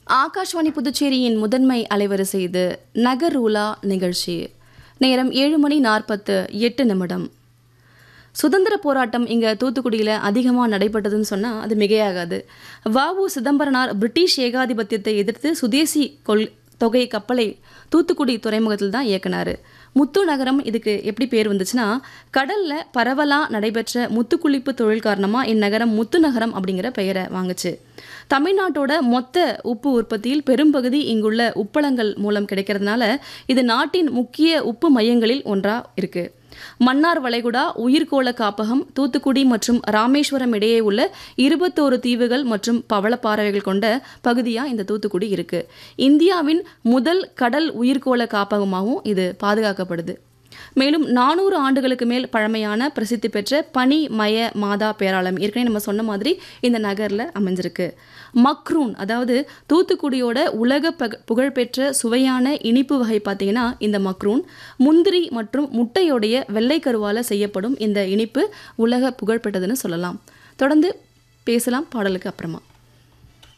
ஆகாஷ்வாணி புதுச்சேரியின் முதன்மை அலைவரிசை இது நகரூலா நிகழ்ச்சி நேரம் ஏழு மணி நாற்பத்து எட்டு நிமிடம் சுதந்திர போராட்டம் இங்கே தூத்துக்குடியில் அதிகமாக நடைபெற்றதுன்னு சொன்னால் அது மிகையாகாது வஉ சிதம்பரனார் பிரிட்டிஷ் ஏகாதிபத்தியத்தை எதிர்த்து சுதேசி கொள் தொகை கப்பலை தூத்துக்குடி துறைமுகத்தில் தான் இயக்குனாரு முத்து நகரம் இதுக்கு எப்படி பேர் வந்துச்சுன்னா கடல்ல பரவலா நடைபெற்ற முத்துக்குளிப்பு தொழில் காரணமா இந்நகரம் முத்து நகரம் அப்படிங்கிற பெயரை வாங்குச்சு தமிழ்நாட்டோட மொத்த உப்பு உற்பத்தியில் பெரும்பகுதி இங்குள்ள உப்பளங்கள் மூலம் கிடைக்கிறதுனால இது நாட்டின் முக்கிய உப்பு மையங்களில் ஒன்றா இருக்கு மன்னார் வளைகுடா உயிர்கோள காப்பகம் தூத்துக்குடி மற்றும் ராமேஸ்வரம் இடையே உள்ள இருபத்தோரு தீவுகள் மற்றும் பவளப்பாறைகள் கொண்ட பகுதியா இந்த தூத்துக்குடி இருக்கு இந்தியாவின் முதல் கடல் உயிர்கோள காப்பகமாகவும் இது பாதுகாக்கப்படுது மேலும் நானூறு ஆண்டுகளுக்கு மேல் பழமையான பிரசித்தி பெற்ற பனி மய மாதா பேராலயம் ஏற்கனவே நம்ம சொன்ன மாதிரி இந்த நகரில் அமைஞ்சிருக்கு மக்ரூன் அதாவது தூத்துக்குடியோட உலக பக புகழ்பெற்ற சுவையான இனிப்பு வகை பார்த்தீங்கன்னா இந்த மக்ரூன் முந்திரி மற்றும் முட்டையோடைய வெள்ளை கருவால் செய்யப்படும் இந்த இனிப்பு உலக புகழ்பெற்றதுன்னு சொல்லலாம் தொடர்ந்து பேசலாம் பாடலுக்கு அப்புறமா